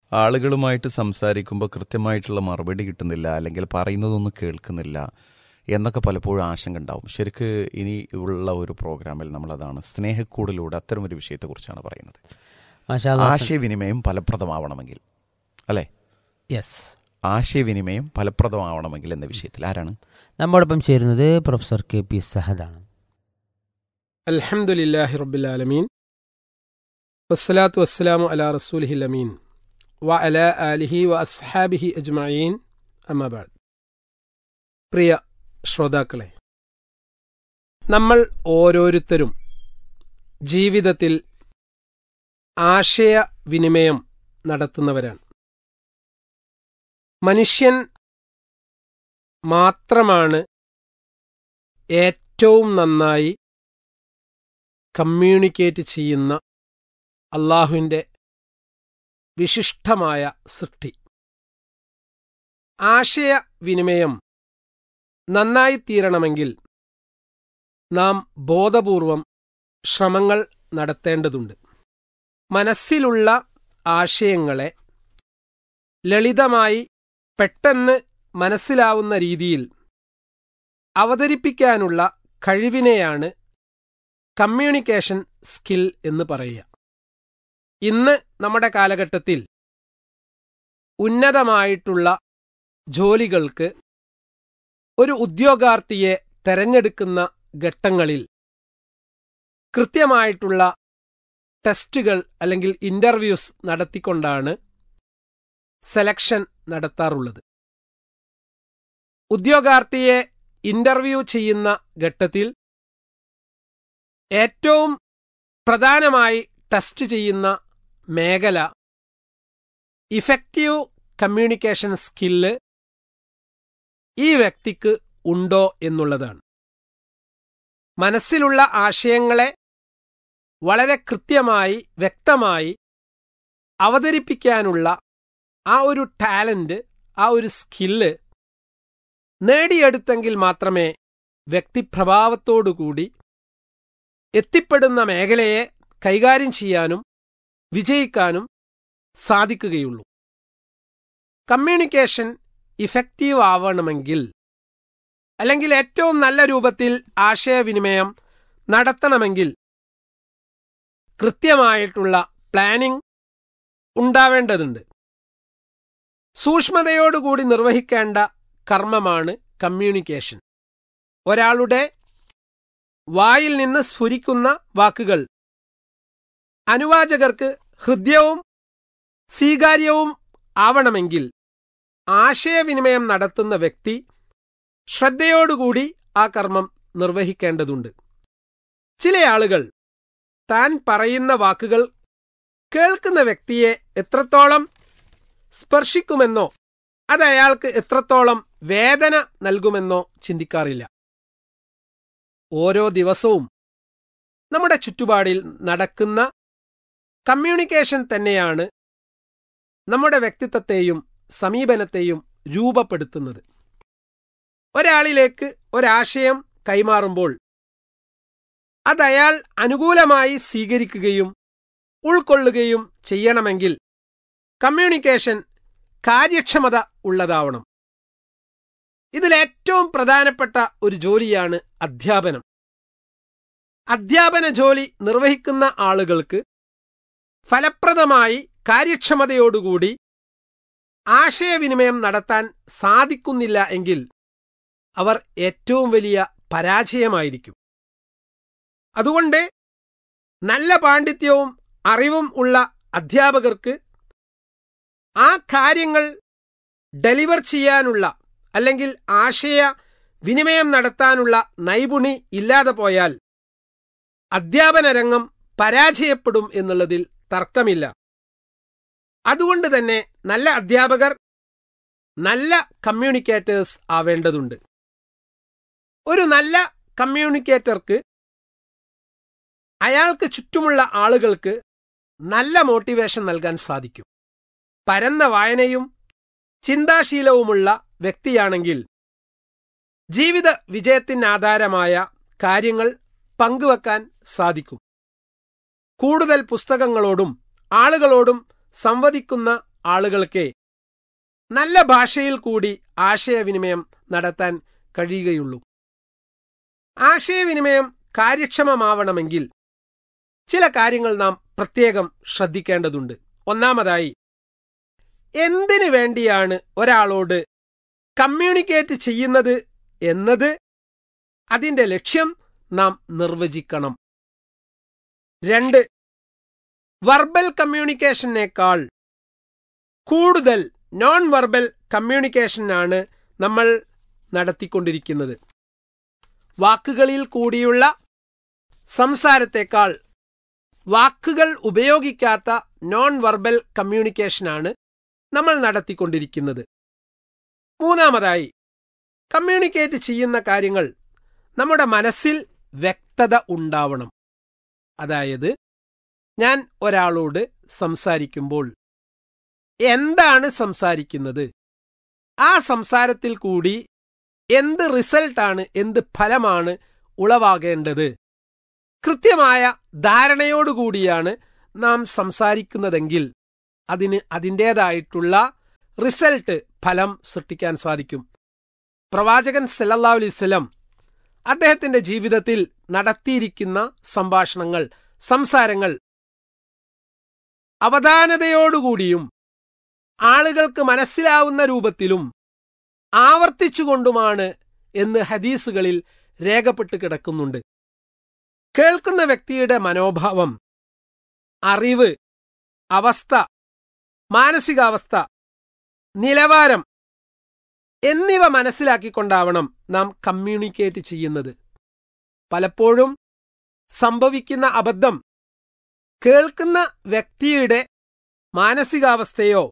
ആളുകളുമായിട്ട് സംസാരിക്കുമ്പോൾ കൃത്യമായിട്ടുള്ള മറുപടി കിട്ടുന്നില്ല അല്ലെങ്കിൽ പറയുന്നതൊന്നും കേൾക്കുന്നില്ല എന്നൊക്കെ പലപ്പോഴും ആശങ്ക ഉണ്ടാവും ശരിക്ക് ഇനി ഉള്ള ഒരു പ്രോഗ്രാമിൽ നമ്മളതാണ് സ്നേഹക്കൂടിലൂടെ അത്തരം ഒരു വിഷയത്തെക്കുറിച്ചാണ് പറയുന്നത് മാഷാ അല്ലാ. ആശയവിനിമയം ഫലപ്രദമാവണമെങ്കിൽ അല്ലേ യെസ് ആശയവിനിമയം ഫലപ്രദമാവണമെങ്കിൽ എന്ന വിഷയത്തിൽ ആരാണ് നമ്മോടൊപ്പം ചേരുന്നത് പ്രൊഫസർ കെ പി സഹദാണ് الحمد لله رب العالمين والصلاة والسلام على رسوله الأمين وعلى آله وأصحابه أجمعين أما بعد പ്രിയ ശ്രോതാക്കളെ നമ്മൾ ഓരോരുത്തരും ജീവിതത്തിൽ ആശയവിനിമയം നടത്തുന്നവരാണ് മനുഷ്യൻ മാത്രമാണ് ഏറ്റവും നന്നായി കമ്മ്യൂണിക്കേറ്റ് ചെയ്യുന്ന അള്ളാഹുവിൻ്റെ വിശിഷ്ടമായ സൃഷ്ടി ആശയവിനിമയം നന്നായി തീരണമെങ്കിൽ നാം ബോധപൂർവം ശ്രമങ്ങൾ നടത്തേണ്ടതുണ്ട് മനസ്സിലുള്ള ആശയങ്ങളെ ലളിതമായി പെട്ടെന്ന് മനസ്സിലാവുന്ന രീതിയിൽ അവതരിപ്പിക്കാനുള്ള കഴിവിനെയാണ് കമ്മ്യൂണിക്കേഷൻ സ്കിൽ എന്ന് പറയുക ഇന്ന് നമ്മുടെ കാലഘട്ടത്തിൽ ഉന്നതമായിട്ടുള്ള ജോലികൾക്ക് ഒരു ഉദ്യോഗാർത്ഥിയെ തെരഞ്ഞെടുക്കുന്ന ഘട്ടങ്ങളിൽ കൃത്യമായിട്ടുള്ള ടെസ്റ്റുകൾ അല്ലെങ്കിൽ ഇന്റർവ്യൂസ് നടത്തിക്കൊണ്ടാണ് സെലക്ഷൻ നടത്താറുള്ളത് ഉദ്യോഗാർത്ഥിയെ ഇന്റർവ്യൂ ചെയ്യുന്ന ഘട്ടത്തിൽ ഏറ്റവും പ്രധാനമായി ടെസ്റ്റ് ചെയ്യുന്ന മേഖല ഇഫക്റ്റീവ് കമ്മ്യൂണിക്കേഷൻ സ്കില്ല് ഈ വ്യക്തിക്ക് ഉണ്ടോ എന്നുള്ളതാണ് മനസ്സിലുള്ള ആശയങ്ങളെ വളരെ കൃത്യമായി വ്യക്തമായി അവതരിപ്പിക്കാനുള്ള ആ ഒരു ടാലന്റ് ആ ഒരു സ്കില്ല് നേടിയെടുത്തെങ്കിൽ മാത്രമേ വ്യക്തിപ്രഭാവത്തോടുകൂടി എത്തിപ്പെടുന്ന മേഖലയെ കൈകാര്യം ചെയ്യാനും വിജയിക്കാനും സാധിക്കുകയുള്ളൂ കമ്മ്യൂണിക്കേഷൻ ഇഫക്റ്റീവ് ആവണമെങ്കിൽ അല്ലെങ്കിൽ ഏറ്റവും നല്ല രൂപത്തിൽ ആശയവിനിമയം നടത്തണമെങ്കിൽ കൃത്യമായിട്ടുള്ള പ്ലാനിംഗ് ഉണ്ടാവേണ്ടതുണ്ട് സൂക്ഷ്മതയോടുകൂടി നിർവഹിക്കേണ്ട കർമ്മമാണ് കമ്മ്യൂണിക്കേഷൻ ഒരാളുടെ വായിൽ നിന്ന് സ്ഫുരിക്കുന്ന വാക്കുകൾ അനുവാചകർക്ക് ഹൃദ്യവും സ്വീകാര്യവും ആവണമെങ്കിൽ ആശയവിനിമയം നടത്തുന്ന വ്യക്തി ശ്രദ്ധയോടുകൂടി ആ കർമ്മം നിർവഹിക്കേണ്ടതുണ്ട് ചില ആളുകൾ താൻ പറയുന്ന വാക്കുകൾ കേൾക്കുന്ന വ്യക്തിയെ എത്രത്തോളം സ്പർശിക്കുമെന്നോ അത് അയാൾക്ക് എത്രത്തോളം വേദന നൽകുമെന്നോ ചിന്തിക്കാറില്ല ഓരോ ദിവസവും നമ്മുടെ ചുറ്റുപാടിൽ നടക്കുന്ന കമ്മ്യൂണിക്കേഷൻ തന്നെയാണ് നമ്മുടെ വ്യക്തിത്വത്തെയും സമീപനത്തെയും രൂപപ്പെടുത്തുന്നത് ഒരാളിലേക്ക് ഒരാശയം കൈമാറുമ്പോൾ അതയാൾ അനുകൂലമായി സ്വീകരിക്കുകയും ഉൾക്കൊള്ളുകയും ചെയ്യണമെങ്കിൽ കമ്മ്യൂണിക്കേഷൻ കാര്യക്ഷമത ഉള്ളതാവണം ഇതിലേറ്റവും പ്രധാനപ്പെട്ട ഒരു ജോലിയാണ് അധ്യാപനം അധ്യാപന ജോലി നിർവഹിക്കുന്ന ആളുകൾക്ക് ഫലപ്രദമായി കാര്യക്ഷമതയോടുകൂടി ആശയവിനിമയം നടത്താൻ സാധിക്കുന്നില്ല എങ്കിൽ അവർ ഏറ്റവും വലിയ പരാജയമായിരിക്കും അതുകൊണ്ട് നല്ല പാണ്ഡിത്യവും അറിവും ഉള്ള അധ്യാപകർക്ക് ആ കാര്യങ്ങൾ ഡെലിവർ ചെയ്യാനുള്ള അല്ലെങ്കിൽ ആശയ വിനിമയം നടത്താനുള്ള നൈപുണി ഇല്ലാതെ പോയാൽ അധ്യാപന രംഗം പരാജയപ്പെടും എന്നുള്ളതിൽ തർക്കമില്ല അതുകൊണ്ട് തന്നെ നല്ല അധ്യാപകർ നല്ല കമ്മ്യൂണിക്കേറ്റേഴ്സ് ആവേണ്ടതുണ്ട് ഒരു നല്ല കമ്മ്യൂണിക്കേറ്റർക്ക് അയാൾക്ക് ചുറ്റുമുള്ള ആളുകൾക്ക് നല്ല മോട്ടിവേഷൻ നൽകാൻ സാധിക്കും പരന്ന വായനയും ചിന്താശീലവുമുള്ള വ്യക്തിയാണെങ്കിൽ ജീവിത വിജയത്തിനാധാരമായ കാര്യങ്ങൾ പങ്കുവെക്കാൻ സാധിക്കും കൂടുതൽ പുസ്തകങ്ങളോടും ആളുകളോടും സംവദിക്കുന്ന ആളുകൾക്ക് നല്ല ഭാഷയിൽ കൂടി ആശയവിനിമയം നടത്താൻ കഴിയുകയുള്ളൂ ആശയവിനിമയം കാര്യക്ഷമമാവണമെങ്കിൽ ചില കാര്യങ്ങൾ നാം പ്രത്യേകം ശ്രദ്ധിക്കേണ്ടതുണ്ട് ഒന്നാമതായി എന്തിനു വേണ്ടിയാണ് ഒരാളോട് കമ്മ്യൂണിക്കേറ്റ് ചെയ്യുന്നത് എന്നത് അതിന്റെ ലക്ഷ്യം നാം നിർവചിക്കണം രണ്ട് വർബൽ കമ്മ്യൂണിക്കേഷനേക്കാൾ കൂടുതൽ നോൺ വെർബൽ കമ്മ്യൂണിക്കേഷനാണ് നമ്മൾ നടത്തിക്കൊണ്ടിരിക്കുന്നത് വാക്കുകളിൽ കൂടിയുള്ള സംസാരത്തേക്കാൾ വാക്കുകൾ ഉപയോഗിക്കാത്ത നോൺ വെർബൽ കമ്മ്യൂണിക്കേഷനാണ് നമ്മൾ നടത്തിക്കൊണ്ടിരിക്കുന്നത് മൂന്നാമതായി കമ്മ്യൂണിക്കേറ്റ് ചെയ്യുന്ന കാര്യങ്ങൾ നമ്മുടെ മനസ്സിൽ വ്യക്തത ഉണ്ടാവണം അതായത് ഞാൻ ഒരാളോട് സംസാരിക്കുമ്പോൾ എന്താണ് സംസാരിക്കുന്നത് ആ സംസാരത്തിൽ കൂടി എന്ത് റിസൾട്ടാണ് എന്ത് ഫലമാണ് ഉളവാകേണ്ടത് കൃത്യമായ ധാരണയോടുകൂടിയാണ് നാം സംസാരിക്കുന്നതെങ്കിൽ അതിന് അതിൻ്റേതായിട്ടുള്ള റിസൾട്ട് ഫലം സൃഷ്ടിക്കാൻ സാധിക്കും പ്രവാചകൻ സല്ലല്ലാഹു അലൈഹി വസല്ലം അദ്ദേഹത്തിന്റെ ജീവിതത്തിൽ നടത്തിയിരിക്കുന്ന സംഭാഷണങ്ങൾ സംസാരങ്ങൾ അവധാനതയോടുകൂടിയും ആളുകൾക്ക് മനസ്സിലാവുന്ന രൂപത്തിലും ആവർത്തിച്ചുകൊണ്ടുമാണ് എന്ന് ഹദീസുകളിൽ രേഖപ്പെട്ട് കിടക്കുന്നുണ്ട് കേൾക്കുന്ന വ്യക്തിയുടെ മനോഭാവം അറിവ് അവസ്ഥ മാനസികാവസ്ഥ നിലവാരം എന്നിവ മനസ്സിലാക്കിക്കൊണ്ടാവണം നാം കമ്മ്യൂണിക്കേറ്റ് ചെയ്യുന്നത് പലപ്പോഴും സംഭവിക്കുന്ന അബദ്ധം കേൾക്കുന്ന വ്യക്തിയുടെ മാനസികാവസ്ഥയോ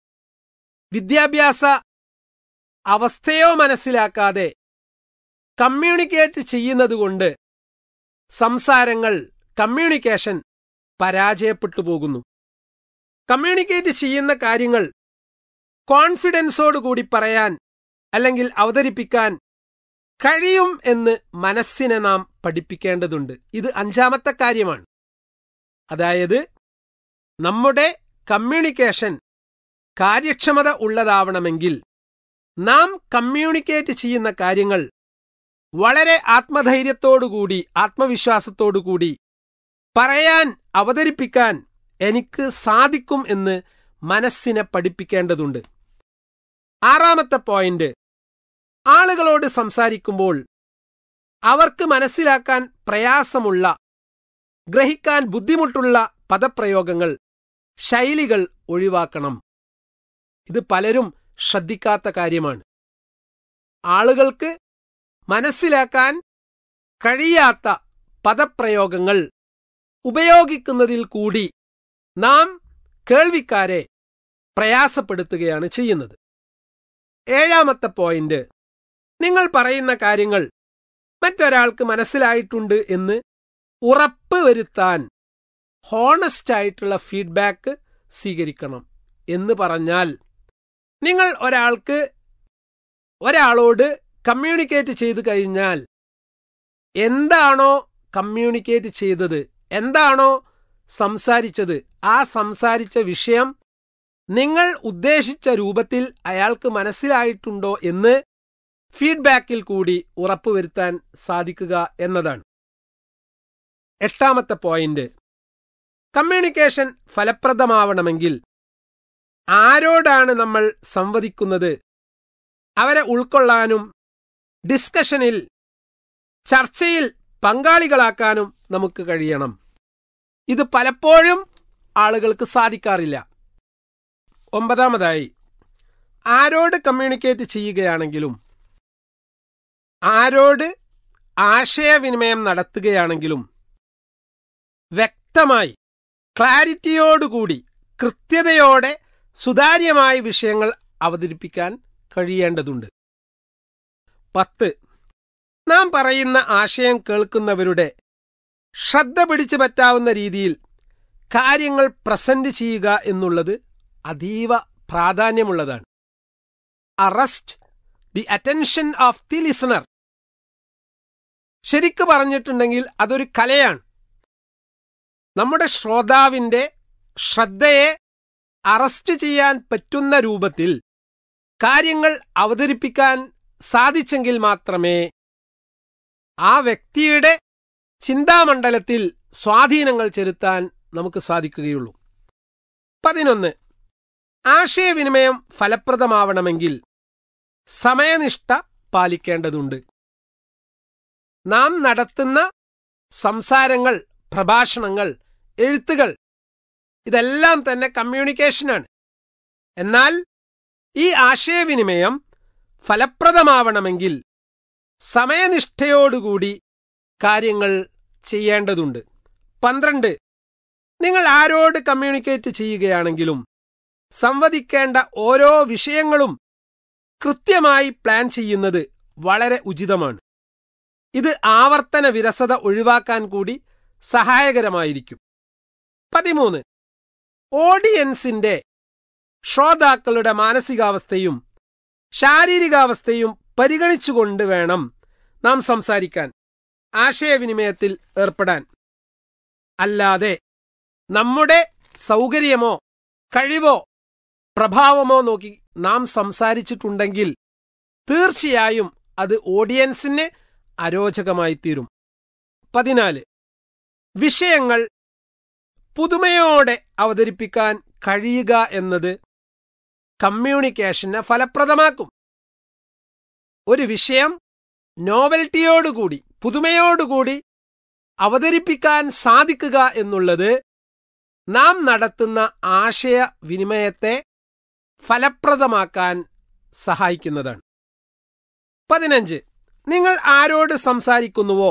വിദ്യാഭ്യാസ അവസ്ഥയോ മനസ്സിലാക്കാതെ കമ്മ്യൂണിക്കേറ്റ് ചെയ്യുന്നതുകൊണ്ട് സംസാരങ്ങൾ കമ്മ്യൂണിക്കേഷൻ പരാജയപ്പെട്ടു പോകുന്നു കമ്മ്യൂണിക്കേറ്റ് ചെയ്യുന്ന കാര്യങ്ങൾ കോൺഫിഡൻസോടുകൂടി പറയാൻ അല്ലെങ്കിൽ അവതരിപ്പിക്കാൻ കഴിയും എന്ന് മനസ്സിനെ നാം പഠിപ്പിക്കേണ്ടതുണ്ട് ഇത് അഞ്ചാമത്തെ കാര്യമാണ് അതായത് നമ്മുടെ കമ്മ്യൂണിക്കേഷൻ കാര്യക്ഷമത ഉള്ളതാവണമെങ്കിൽ നാം കമ്മ്യൂണിക്കേറ്റ് ചെയ്യുന്ന കാര്യങ്ങൾ വളരെ ആത്മധൈര്യത്തോടുകൂടി ആത്മവിശ്വാസത്തോടുകൂടി പറയാൻ അവതരിപ്പിക്കാൻ എനിക്ക് സാധിക്കും എന്ന് മനസ്സിനെ പഠിപ്പിക്കേണ്ടതുണ്ട് ആറാമത്തെ പോയിന്റ് ആളുകളോട് സംസാരിക്കുമ്പോൾ അവർക്ക് മനസ്സിലാക്കാൻ പ്രയാസമുള്ള ഗ്രഹിക്കാൻ ബുദ്ധിമുട്ടുള്ള പദപ്രയോഗങ്ങൾ ശൈലികൾ ഒഴിവാക്കണം ഇത് പലരും ശ്രദ്ധിക്കാത്ത കാര്യമാണ് ആളുകൾക്ക് മനസ്സിലാക്കാൻ കഴിയാത്ത പദപ്രയോഗങ്ങൾ ഉപയോഗിക്കുന്നതിൽ കൂടി നാം കേൾവിക്കാരെ പ്രയാസപ്പെടുത്തുകയാണ് ചെയ്യുന്നത് ഏഴാമത്തെ പോയിന്റ് നിങ്ങൾ പറയുന്ന കാര്യങ്ങൾ മറ്റൊരാൾക്ക് മനസ്സിലായിട്ടുണ്ട് എന്ന് ഉറപ്പ് വരുത്താൻ ഹോണസ്റ്റ് ആയിട്ടുള്ള ഫീഡ്ബാക്ക് സ്വീകരിക്കണം എന്ന് പറഞ്ഞാൽ നിങ്ങൾ ഒരാൾക്ക് ഒരാളോട് കമ്മ്യൂണിക്കേറ്റ് ചെയ്തു കഴിഞ്ഞാൽ എന്താണോ കമ്മ്യൂണിക്കേറ്റ് ചെയ്തത് എന്താണോ സംസാരിച്ചത് ആ സംസാരിച്ച വിഷയം നിങ്ങൾ ഉദ്ദേശിച്ച രൂപത്തിൽ അയാൾക്ക് മനസ്സിലായിട്ടുണ്ടോ എന്ന് ഫീഡ്ബാക്കിൽ കൂടി ഉറപ്പുവരുത്താൻ സാധിക്കുക എന്നതാണ് എട്ടാമത്തെ പോയിന്റ് കമ്മ്യൂണിക്കേഷൻ ഫലപ്രദമാവണമെങ്കിൽ ആരോടാണ് നമ്മൾ സംവദിക്കുന്നത് അവരെ ഉൾക്കൊള്ളാനും ഡിസ്കഷനിൽ ചർച്ചയിൽ പങ്കാളികളാക്കാനും നമുക്ക് കഴിയണം ഇത് പലപ്പോഴും ആളുകൾക്ക് സാധിക്കാറില്ല ഒമ്പതാമതായി ആരോട് കമ്മ്യൂണിക്കേറ്റ് ചെയ്യുകയാണെങ്കിലും ആരോട് ആശയവിനിമയം നടത്തുകയാണെങ്കിലും വ്യക്തമായി ക്ലാരിറ്റിയോടുകൂടി കൃത്യതയോടെ സുതാര്യമായ വിഷയങ്ങൾ അവതരിപ്പിക്കാൻ കഴിയേണ്ടതുണ്ട് പത്ത് നാം പറയുന്ന ആശയം കേൾക്കുന്നവരുടെ ശ്രദ്ധ പിടിച്ചു പറ്റാവുന്ന രീതിയിൽ കാര്യങ്ങൾ പ്രസന്റ് ചെയ്യുക എന്നുള്ളത് അതീവ പ്രാധാന്യമുള്ളതാണ് arrest the attention of the listener ശരിക്കു പറഞ്ഞിട്ടുണ്ടെങ്കിൽ അതൊരു കലയാണ് നമ്മുടെ ശ്രോതാവിന്റെ ശ്രദ്ധയെ അറസ്റ്റ് ചെയ്യാൻ പറ്റുന്ന രൂപത്തിൽ കാര്യങ്ങൾ അവതരിപ്പിക്കാൻ സാധിച്ചെങ്കിൽ മാത്രമേ ആ വ്യക്തിയുടെ ചിന്താമണ്ഡലത്തിൽ സ്വാധീനങ്ങൾ ചെലുത്താൻ നമുക്ക് സാധിക്കുകയുള്ളൂ പതിനൊന്ന് ആശയവിനിമയം ഫലപ്രദമാവണമെങ്കിൽ സമയനിഷ്ഠ പാലിക്കേണ്ടതുണ്ട് നാം നടത്തുന്ന സംസാരങ്ങൾ പ്രഭാഷണങ്ങൾ എഴുത്തുകൾ ഇതെല്ലാം തന്നെ കമ്മ്യൂണിക്കേഷനാണ് എന്നാൽ ഈ ആശയവിനിമയം ഫലപ്രദമാവണമെങ്കിൽ സമയനിഷ്ഠയോടുകൂടി കാര്യങ്ങൾ ചെയ്യേണ്ടതുണ്ട് പന്ത്രണ്ട് നിങ്ങൾ ആരോട് കമ്മ്യൂണിക്കേറ്റ് ചെയ്യുകയാണെങ്കിലും സംവദിക്കേണ്ട ഓരോ വിഷയങ്ങളും കൃത്യമായി പ്ലാൻ ചെയ്യുന്നത് വളരെ ഉചിതമാണ് ഇത് ആവർത്തന വിരസത ഒഴിവാക്കാൻ കൂടി സഹായകരമായിരിക്കും പതിമൂന്ന് ഓഡിയൻസിന്റെ ശ്രോതാക്കളുടെ മാനസികാവസ്ഥയും ശാരീരികാവസ്ഥയും പരിഗണിച്ചുകൊണ്ട് വേണം നാം സംസാരിക്കാൻ ആശയവിനിമയത്തിൽ ഏർപ്പെടാൻ അല്ലാതെ നമ്മുടെ സൗകര്യമോ കഴിവോ പ്രഭാവമോ നോക്കി നാം സംസാരിച്ചിട്ടുണ്ടെങ്കിൽ തീർച്ചയായും അത് ഓഡിയൻസിന് അരോചകമായി തീരും പതിനാല് വിഷയങ്ങൾ പുതുമയോടെ അവതരിപ്പിക്കാൻ കഴിയുക എന്നത് കമ്മ്യൂണിക്കേഷനെ ഫലപ്രദമാക്കും ഒരു വിഷയം നോവൽറ്റിയോടുകൂടി പുതുമയോടുകൂടി അവതരിപ്പിക്കാൻ സാധിക്കുക എന്നുള്ളത് നാം നടത്തുന്ന ആശയവിനിമയത്തെ ഫലപ്രദമാക്കാൻ സഹായിക്കുന്നതാണ് പതിനഞ്ച് നിങ്ങൾ ആരോട് സംസാരിക്കുന്നുവോ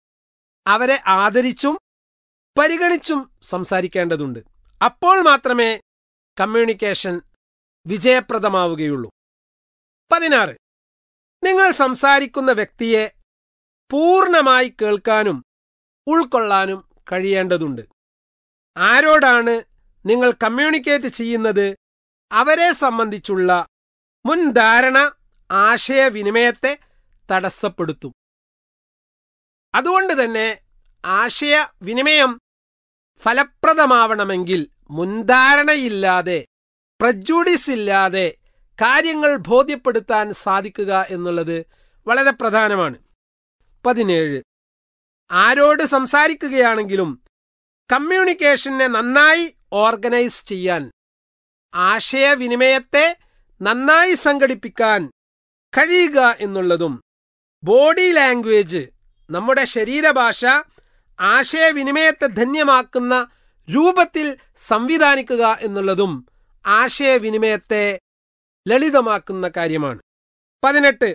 അവരെ ആദരിച്ചും പരിഗണിച്ചും സംസാരിക്കേണ്ടതുണ്ട് അപ്പോൾ മാത്രമേ കമ്മ്യൂണിക്കേഷൻ വിജയപ്രദമാവുകയുള്ളൂ പതിനാറ് നിങ്ങൾ സംസാരിക്കുന്ന വ്യക്തിയെ പൂർണ്ണമായി കേൾക്കാനും ഉൾക്കൊള്ളാനും കഴിയേണ്ടതുണ്ട് ആരോടാണ് നിങ്ങൾ കമ്മ്യൂണിക്കേറ്റ് ചെയ്യുന്നത് അവരെ സംബന്ധിച്ചുള്ള മുൻധാരണ ആശയവിനിമയത്തെ തടസ്സപ്പെടുത്തും അതുകൊണ്ട് തന്നെ ആശയവിനിമയം ഫലപ്രദമാവണമെങ്കിൽ മുൻധാരണയില്ലാതെ പ്രജുഡിസ് ഇല്ലാതെ കാര്യങ്ങൾ ബോധ്യപ്പെടുത്താൻ സാധിക്കുക എന്നുള്ളത് വളരെ പ്രധാനമാണ് പതിനേഴ് ആരോട് സംസാരിക്കുകയാണെങ്കിലും കമ്മ്യൂണിക്കേഷനെ നന്നായി ഓർഗനൈസ് ചെയ്യാൻ ആശയവിനിമയത്തെ നന്നായി സംഘടിപ്പിക്കാൻ കഴിയുക എന്നുള്ളതും ബോഡി ലാംഗ്വേജ് നമ്മുടെ ശരീരഭാഷ ആശയവിനിമയത്തെ ധന്യമാക്കുന്ന രൂപത്തിൽ സംവിധാനിക്കുക എന്നുള്ളതും ആശയവിനിമയത്തെ ലളിതമാക്കുന്ന കാര്യമാണ് പതിനെട്ട്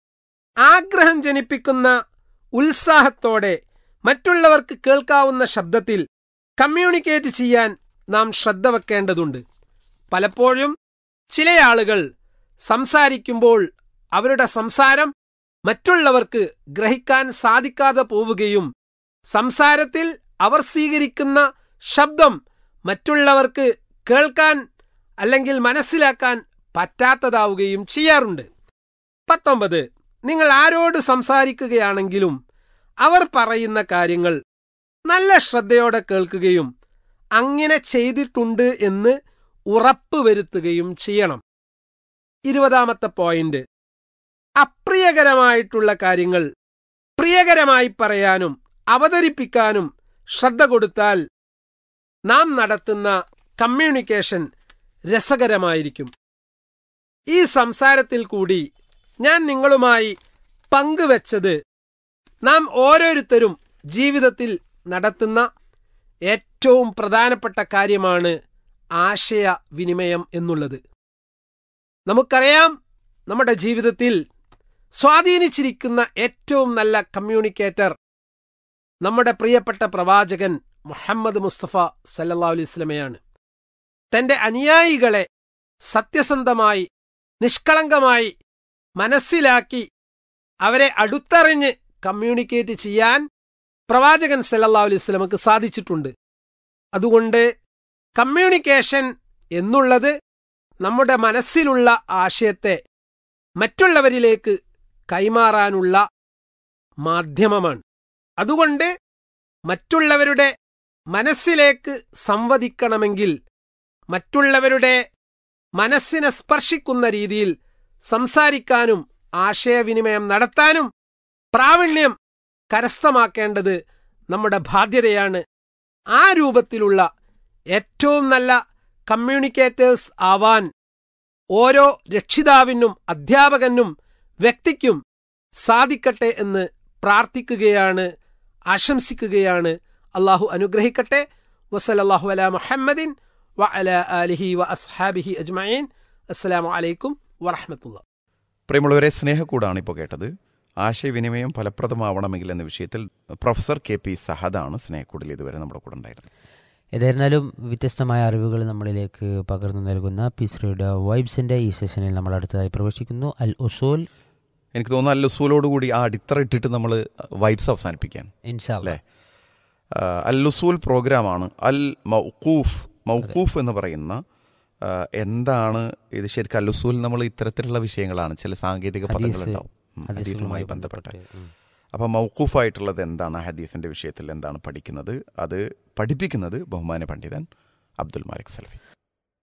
ആഗ്രഹം ജനിപ്പിക്കുന്ന ഉത്സാഹത്തോടെ മറ്റുള്ളവർക്ക് കേൾക്കാവുന്ന ശബ്ദത്തിൽ കമ്മ്യൂണിക്കേറ്റ് ചെയ്യാൻ നാം ശ്രദ്ധ വെക്കേണ്ടതുണ്ട് പലപ്പോഴും ചില ആളുകൾ സംസാരിക്കുമ്പോൾ അവരുടെ സംസാരം മറ്റുള്ളവർക്ക് ഗ്രഹിക്കാൻ സാധിക്കാതെ പോവുകയും സംസാരത്തിൽ അവർ സ്വീകരിക്കുന്ന ശബ്ദം മറ്റുള്ളവർക്ക് കേൾക്കാൻ അല്ലെങ്കിൽ മനസ്സിലാക്കാൻ പറ്റാത്തതാവുകയും ചെയ്യാറുണ്ട് പത്തൊമ്പത് നിങ്ങൾ ആരോട് സംസാരിക്കുകയാണെങ്കിലും അവർ പറയുന്ന കാര്യങ്ങൾ നല്ല ശ്രദ്ധയോടെ കേൾക്കുകയും അങ്ങനെ ചെയ്തിട്ടുണ്ട് എന്ന് ഉറപ്പുവരുത്തുകയും ചെയ്യണം ഇരുപതാമത്തെ പോയിന്റ് അപ്രിയകരമായിട്ടുള്ള കാര്യങ്ങൾ പ്രിയകരമായി പറയാനും അവതരിപ്പിക്കാനും ശ്രദ്ധ കൊടുത്താൽ നാം നടത്തുന്ന കമ്മ്യൂണിക്കേഷൻ രസകരമായിരിക്കും ഈ സംസാരത്തിൽ കൂടി ഞാൻ നിങ്ങളുമായി പങ്കുവച്ചത് നാം ഓരോരുത്തരും ജീവിതത്തിൽ നടത്തുന്ന ഏറ്റവും പ്രധാനപ്പെട്ട കാര്യമാണ് ആശയവിനിമയം എന്നുള്ളത് നമുക്കറിയാം നമ്മുടെ ജീവിതത്തിൽ സ്വാധീനിച്ചിരിക്കുന്ന ഏറ്റവും നല്ല കമ്മ്യൂണിക്കേറ്റർ നമ്മുടെ പ്രിയപ്പെട്ട പ്രവാചകൻ മുഹമ്മദ് മുസ്തഫ സല്ലല്ലാഹു അലൈഹി വസല്ലമയാണ് തന്റെ അനുയായികളെ സത്യസന്ധമായി നിഷ്കളങ്കമായി മനസ്സിലാക്കി അവരെ അടുത്തറിഞ്ഞ് കമ്മ്യൂണിക്കേറ്റ് ചെയ്യാൻ പ്രവാചകൻ സല്ലല്ലാഹു അലൈഹി വസല്ലമക്ക് സാധിച്ചിട്ടുണ്ട് അതുകൊണ്ട് കമ്മ്യൂണിക്കേഷൻ എന്നുള്ളത് നമ്മുടെ മനസ്സിലുള്ള ആശയത്തെ മറ്റുള്ളവരിലേക്ക് കൈമാറാനുള്ള മാധ്യമമാണ് അതുകൊണ്ട് മറ്റുള്ളവരുടെ മനസ്സിലേക്ക് സംവദിക്കണമെങ്കിൽ മറ്റുള്ളവരുടെ മനസ്സിനെ സ്പർശിക്കുന്ന രീതിയിൽ സംസാരിക്കാനും ആശയവിനിമയം നടത്താനും പ്രാവീണ്യം കരസ്ഥമാക്കേണ്ടത് നമ്മുടെ ബാധ്യതയാണ് ആ രൂപത്തിലുള്ള ഏറ്റവും നല്ല കമ്മ്യൂണിക്കേറ്റേഴ്സ് ആവാൻ ഓരോ രക്ഷിതാവിനും അധ്യാപകനും വ്യക്തിക്കും സാധിക്കട്ടെ എന്ന് പ്രാർത്ഥിക്കുകയാണ് ആശംസിക്കുകയാണ് അള്ളാഹു അനുഗ്രഹിക്കട്ടെ വസലല്ലാഹു അല മുഹമ്മദിൻ വ അല അലിഹി വ അസ്ഹാബിഹി അജ്മഈൻ അസ്സലാമു അലൈക്കും വറഹമത്തുള്ള പ്രിയമുള്ളവരെ സ്നേഹക്കൂടാണ് ഇപ്പോൾ കേട്ടത് ആശയവിനിമയം ഫലപ്രദമാവണമെങ്കിൽ എന്ന വിഷയത്തിൽ പ്രൊഫസർ കെ പി സഹദാണ് സ്നേഹക്കൂടിൽ ഇതുവരെ നമ്മുടെ കൂടെ ഉണ്ടായിരുന്നത് ഏതായിരുന്നാലും വ്യത്യസ്തമായ അറിവുകൾ നമ്മളിലേക്ക് പകർന്നു നൽകുന്ന പീസ് റേഡിയോ വൈബ്സിന്റെ ഈ സെഷനിൽ നമ്മൾ അടുത്തതായി പ്രവേശിക്കുന്നു അൽ ഉസൂൽ എനിക്ക് തോന്നുന്നു അൽ ഉസൂലോട് കൂടി ആ അടിത്തറ ഇട്ടിട്ട് നമ്മൾ വൈബ്സ് അവസാനിപ്പിക്കാൻ ഇൻഷാ അല്ലേ അൽ ഉസൂൽ പ്രോഗ്രാമാണ് അൽ മൗക്കൂഫ് മൗക്കൂഫ് എന്ന് പറയുന്ന ആ, എന്താണ് ഇത് ശരിക്കും അൽ ഉസൂൽ നമ്മൾ ഇത്തരത്തിലുള്ള വിഷയങ്ങളാണ് ചില സാങ്കേതിക പദങ്ങളുണ്ടാവും ഉം, ഹദീസുമായി ബന്ധപ്പെട്ട അപ്പോൾ മൗക്കൂഫായിട്ടുള്ളത് എന്താണ് ഹദീസിന്റെ വിഷയത്തിൽ എന്താണ് പഠിക്കുന്നത് അത് പഠിപ്പിക്കുന്നത് ബഹുമാന പണ്ഡിതൻ അബ്ദുൽ മാലിക് സൽഫി